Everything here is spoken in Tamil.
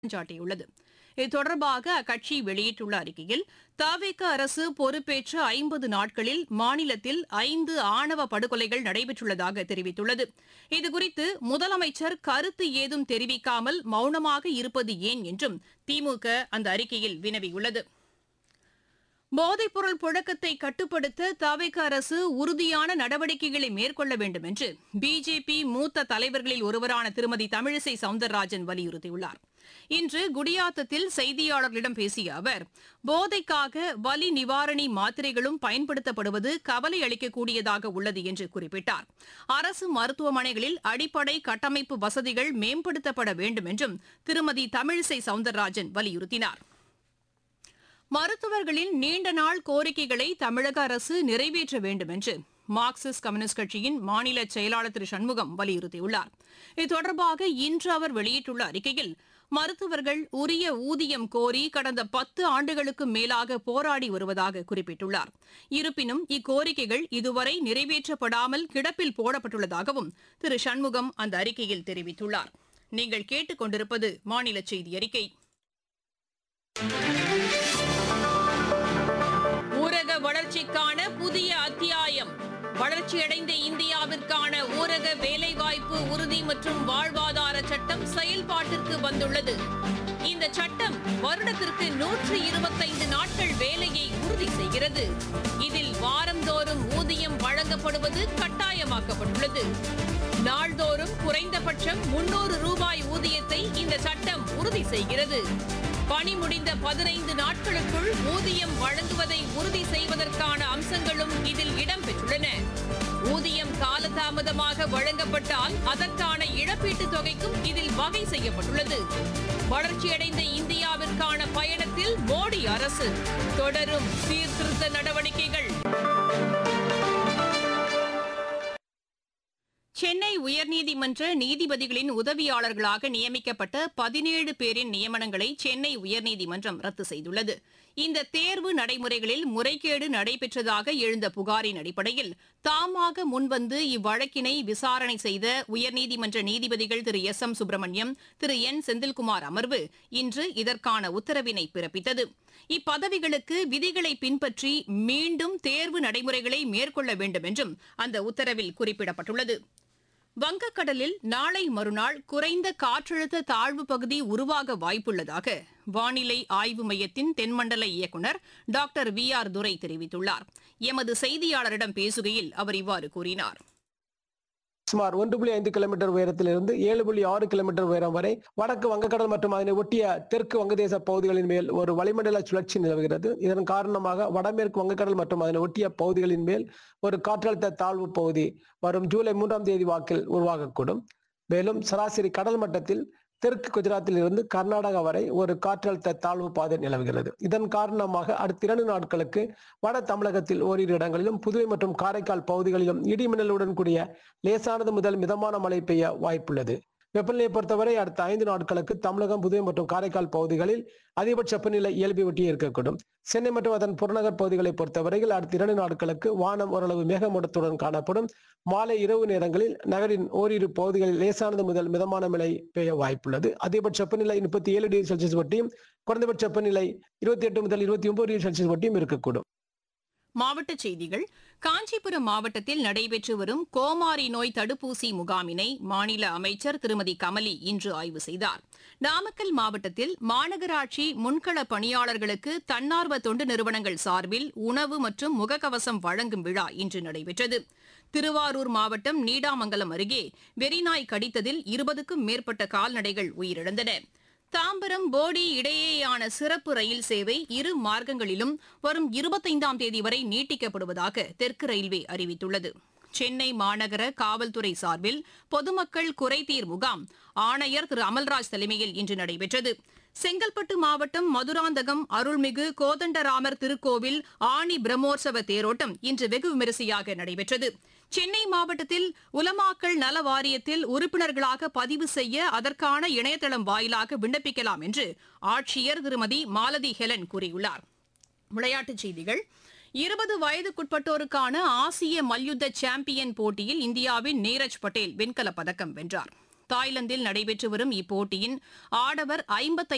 சாட்டியுள்ளது இது தொடர்பாக அக்கட்சி வெளியிட்டுள்ள அறிக்கையில் தவிக அரசு பொறுப்பேற்ற ஐம்பது நாட்களில் மாநிலத்தில் ஐந்து ஆணவ படுகொலைகள் நடைபெற்றுள்ளதாக தெரிவித்துள்ளது இதுகுறித்து முதலமைச்சர் கருத்து ஏதும் தெரிவிக்காமல் மௌனமாக இருப்பது ஏன் என்றும் திமுக அந்த அறிக்கையில் வினவியுள்ளது போதைப்பொருள் புழக்கத்தை கட்டுப்படுத்த தவிக அரசு உறுதியான நடவடிக்கைகளை மேற்கொள்ள வேண்டும் என்று பிஜேபி மூத்த தலைவர்களில் ஒருவரான திருமதி தமிழிசை சவுந்தரராஜன் வலியுறுத்தியுள்ளார் இன்று குடியாத்தத்தில் செய்தியாளர்களிடம் பேசிய அவர் போதைக்காக வலி நிவாரணி மாத்திரைகளும் பயன்படுத்தப்படுவது கவலை அளிக்கக்கூடியதாக உள்ளது என்று குறிப்பிட்டார் அரசு மருத்துவமனைகளில் அடிப்படை கட்டமைப்பு வசதிகள் மேம்படுத்தப்பட வேண்டும் என்றும் திருமதி தமிழிசை சவுந்தரராஜன் வலியுறுத்தினார் மருத்துவர்களின் நீண்ட நாள் கோரிக்கைகளை தமிழக அரசு நிறைவேற்ற வேண்டும் என்று மார்க்சிஸ்ட் கம்யூனிஸ்ட் கட்சியின் மாநில செயலாளர் திரு சண்முகம் வலியுறுத்தியுள்ளார் இது தொடர்பாக இன்று அவர் வெளியிட்டுள்ள அறிக்கையில் மருத்துவர்கள் உரிய ஊதியம் கோரி கடந்த பத்து ஆண்டுகளுக்கு மேலாக போராடி வருவதாக குறிப்பிட்டுள்ளார் இருப்பினும் இக்கோரிக்கைகள் இதுவரை நிறைவேற்றப்படாமல் கிடப்பில் போடப்பட்டுள்ளதாகவும் திரு சண்முகம் அந்த அறிக்கையில் தெரிவித்துள்ளார் நீங்கள் கேட்டுக் கொண்டிருப்பது மாநில செய்தி அறிக்கை ஊரக வளர்ச்சிக்கான புதிய அத்தியாயம் வளர்ச்சியடைந்த இந்தியாவிற்கான ஊரக வேலைவாய்ப்பு உறுதி மற்றும் வாழ்வாதார சட்டம் செயல்பாட்டிற்கு வந்துள்ளது இந்த சட்டம் வருடத்திற்கு நூற்று இருபத்தைந்து நாட்கள் வேலையை உறுதி செய்கிறது இதில் வாரந்தோறும் ஊதியம் வழங்கப்படுவது கட்டாயமாக்கப்பட்டுள்ளது நாள்தோறும் குறைந்தபட்சம் முன்னூறு ரூபாய் ஊதியத்தை இந்த சட்டம் உறுதி செய்கிறது பணி முடிந்த பதினைந்து நாட்களுக்குள் ஊதியம் வழங்குவதை உறுதி செய்வதற்கான அம்சங்களும் இதில் இடம்பெற்றுள்ளன ஊதியம் காலதாமதமாக வழங்கப்பட்டால் அதற்கான இழப்பீட்டுத் தொகைக்கும் இதில் வகை செய்யப்பட்டுள்ளது வளர்ச்சியடைந்த இந்தியாவிற்கான பயணத்தில் மோடி அரசு தொடரும் சீர்திருத்த நடவடிக்கைகள் சென்னை உயர்நீதிமன்ற நீதிபதிகளின் உதவியாளர்களாக நியமிக்கப்பட்ட பதினேழு பேரின் நியமனங்களை சென்னை உயர்நீதிமன்றம் ரத்து செய்துள்ளது இந்த தேர்வு நடைமுறைகளில் முறைகேடு நடைபெற்றதாக எழுந்த புகாரின் அடிப்படையில் தாமாக முன்வந்து இவ்வழக்கினை விசாரணை செய்த உயர்நீதிமன்ற நீதிபதிகள் திரு எஸ் எம் சுப்பிரமணியம் திரு என் செந்தில்குமார் அமர்வு இன்று இதற்கான உத்தரவினை பிறப்பித்தது இப்பதவிகளுக்கு விதிகளை பின்பற்றி மீண்டும் தேர்வு நடைமுறைகளை மேற்கொள்ள வேண்டும் என்றும் அந்த உத்தரவில் குறிப்பிடப்பட்டுள்ளது வங்கக்கடலில் நாளை மறுநாள் குறைந்த காற்றழுத்த தாழ்வு பகுதி உருவாக வாய்ப்புள்ளதாக வானிலை ஆய்வு மையத்தின் தென்மண்டல இயக்குநர் டாக்டர் வி ஆர் துரை தெரிவித்துள்ளார் எமது செய்தியாளரிடம் பேசுகையில் அவர் இவ்வாறு கூறினார் சுமார் ஒன்று புள்ளி ஐந்து கிலோமீட்டர் உயரத்திலிருந்து ஏழு புள்ளி ஆறு கிலோமீட்டர் உயரம் வரை வடக்கு வங்கக்கடல் மற்றும் அதனை ஒட்டிய தெற்கு வங்கதேச பகுதிகளின் மேல் ஒரு வளிமண்டல சுழற்சி நிலவுகிறது இதன் காரணமாக வடமேற்கு வங்கக்கடல் மற்றும் அதனை ஒட்டிய பகுதிகளின் மேல் ஒரு காற்றழுத்த தாழ்வு பகுதி வரும் ஜூலை மூன்றாம் தேதி வாக்கில் உருவாகக்கூடும் மேலும் சராசரி கடல் மட்டத்தில் தெற்கு குஜராத்தில் இருந்து கர்நாடகா வரை ஒரு காற்றழுத்த தாழ்வு பாதை நிலவுகிறது இதன் காரணமாக அடுத்த இரண்டு நாட்களுக்கு வட தமிழகத்தில் ஓரிரு இடங்களிலும் புதுவை மற்றும் காரைக்கால் பகுதிகளிலும் இடி மின்னலுடன் கூடிய லேசானது முதல் மிதமான மழை பெய்ய வாய்ப்புள்ளது வெப்பநிலையை பொறுத்தவரை அடுத்த ஐந்து நாட்களுக்கு தமிழகம் புதுவை மற்றும் காரைக்கால் பகுதிகளில் அதிகபட்ச வெப்பநிலை இயல்பை ஒட்டியே இருக்கக்கூடும் சென்னை மற்றும் அதன் புறநகர் பகுதிகளை பொறுத்தவரையில் அடுத்த இரண்டு நாட்களுக்கு வானம் ஓரளவு மேகமூட்டத்துடன் காணப்படும் மாலை இரவு நேரங்களில் நகரின் ஓரிரு பகுதிகளில் லேசானது முதல் மிதமான மழை பெய்ய வாய்ப்புள்ளது அதிகபட்ச வெப்பநிலை முப்பத்தி ஏழு டிகிரி செல்சியஸ் வட்டியும் குறைந்தபட்ச வெப்பநிலை இருபத்தி எட்டு முதல் இருபத்தி ஒன்பது டிகிரி செல்சியஸ் வட்டியும் இருக்கக்கூடும் மாவட்டச் செய்திகள் காஞ்சிபுரம் மாவட்டத்தில் நடைபெற்று வரும் கோமாரி நோய் தடுப்பூசி முகாமினை மாநில அமைச்சர் திருமதி கமலி இன்று ஆய்வு செய்தார் நாமக்கல் மாவட்டத்தில் மாநகராட்சி முன்கள பணியாளர்களுக்கு தன்னார்வ தொண்டு நிறுவனங்கள் சார்பில் உணவு மற்றும் முகக்கவசம் வழங்கும் விழா இன்று நடைபெற்றது திருவாரூர் மாவட்டம் நீடாமங்கலம் அருகே வெறிநாய் கடித்ததில் இருபதுக்கும் மேற்பட்ட கால்நடைகள் உயிரிழந்தன தாம்பரம் போடி இடையேயான சிறப்பு ரயில் சேவை இரு மார்க்கங்களிலும் வரும் இருபத்தைந்தாம் தேதி வரை நீட்டிக்கப்படுவதாக தெற்கு ரயில்வே அறிவித்துள்ளது சென்னை மாநகர காவல்துறை சார்பில் பொதுமக்கள் குறைதீர் முகாம் ஆணையர் திரு அமல்ராஜ் தலைமையில் இன்று நடைபெற்றது செங்கல்பட்டு மாவட்டம் மதுராந்தகம் அருள்மிகு கோதண்டராமர் திருக்கோவில் ஆணி பிரம்மோற்சவ தேரோட்டம் இன்று வெகு விமரிசையாக நடைபெற்றது சென்னை மாவட்டத்தில் உலமாக்கல் நல வாரியத்தில் உறுப்பினர்களாக பதிவு செய்ய அதற்கான இணையதளம் வாயிலாக விண்ணப்பிக்கலாம் என்று ஆட்சியர் திருமதி மாலதி ஹெலன் கூறியுள்ளார் விளையாட்டுச் செய்திகள் இருபது வயதுக்குட்பட்டோருக்கான ஆசிய மல்யுத்த சாம்பியன் போட்டியில் இந்தியாவின் நீரஜ் பட்டேல் வெண்கலப் பதக்கம் வென்றார் தாய்லாந்தில் நடைபெற்று வரும் இப்போட்டியின் ஆடவர் ஐம்பத்தைந்து